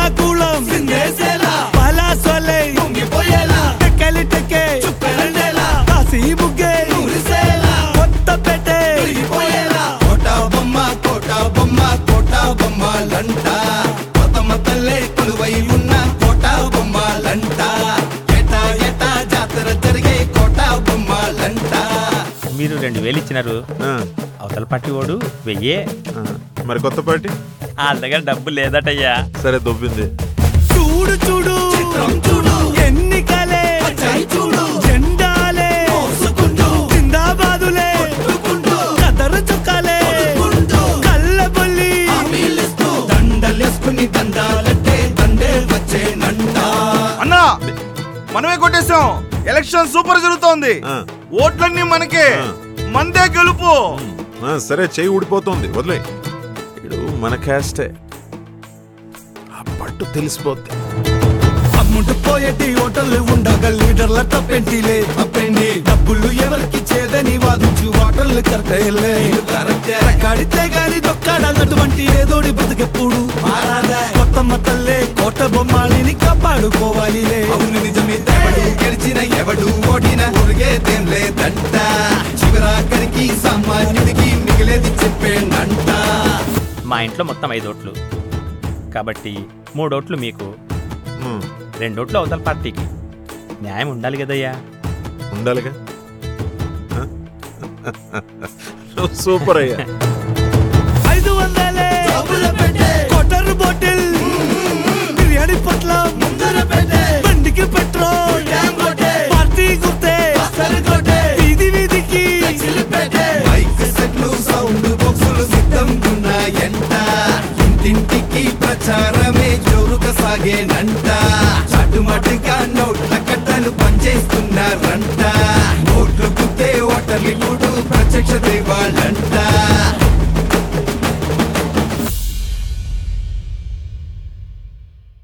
శ్రీకాకుళం సిందేసేలా పలాసొలై పొంగిపోయేలా టెక్కలిటెక్కే చుప్పెరండేలా కాశీ బుగ్గే ఊరిసేలా కొత్తపేటే పోయేలా కోట బొమ్మ కోట బొమ్మ కోట బొమ్మలంట కొత్తమ్మ తల్లే కొలువై ఉన్న కోట బొమ్మలంట ఏటా ఏటా జాతర జరిగే కోట బొమ్మలంట మీరు రెండు వేలు ఇచ్చినారు ఆ, అవతల పార్టీ వాడు వెయ్యే ఆ. మరి కొత్త పార్టీ వాళ్ళ దగ్గర డబ్బు లేదటయ్యా సరే దొబ్బింది చూడు చూడు చిత్రం చూడు ఎన్నికలే పచ్చాయి చూడు జెండాలే మోసుకుంటూ జిందాబాదులే కొట్టుకుంటూ కదరు చుక్కాలే కొట్టుకుంటూ కళ్ళబొల్లి హామీలిస్తూ దండలేసుకుని దండాలంటే దండే వచ్చేనంట అన్నా మనమే కొట్టేశాం ఎలక్షన్ సూపర్ జరుగుతోంది ఆ. ఓట్లన్నీ మనకే ఆ. మందే గెలుపు ఆ, సరే చెయ్యి ఊడిపోతుంది వదిలే ఇడు మన క్యాస్టే ఆ పట్టు తెలిసిపోద్ది అమ్ముంటు పోయేటి హోటల్ ఉండగా లీడర్ల తప్పెంటిలే తప్పెండి డబ్బులు ఎవరికి చేదని వాదించు హోటల్ కరెక్టేలే కడితే గాని దొక్కాడన్నటువంటి ఏదోడి బతుకెప్పుడు మారాదా కొత్తమ్మ తల్లే కోట బొమ్మాలిని కాపాడుకోవాలిలే అవును నిజమే ఎవడు గెలిచిన ఎవడు ఓడిన ఒరిగేదేం లేదంట చివరాఖరికి సామాన్యుడికి మిగిలేది చెప్పేనంట మా ఇంట్లో మొత్తం ఐదు ఓట్లు కాబట్టి మూడు ఓట్లు మీకు ఉమ్, రెండు ఓట్లు అవతల పార్టీకి న్యాయం ఉండాలి కదయ్యా ఉండాలిగా ఆ? నువ్వు సూపర్ అయ్యా ఐదు వందలే డబ్బులు పెట్టే కొట్టరు బాటిల్ బిర్యానీ పొట్లం ముందర పెట్టే బండికి పెట్రోల్ ట్యాంక్ కొట్టే పార్టీ గుర్తే అసలు కొట్టే వీధి వీధికి మైక్ సెట్లు సౌండ్ బాక్సులు సిద్ధంగున్నాయంట ఇంటింటికి ప్రచారమే జోరుగా సాగేనంట చాటుమాటుగా నోట్ల కట్టలు పనిచేస్తున్నారంట ఓట్లు గుద్దే ఓటర్లు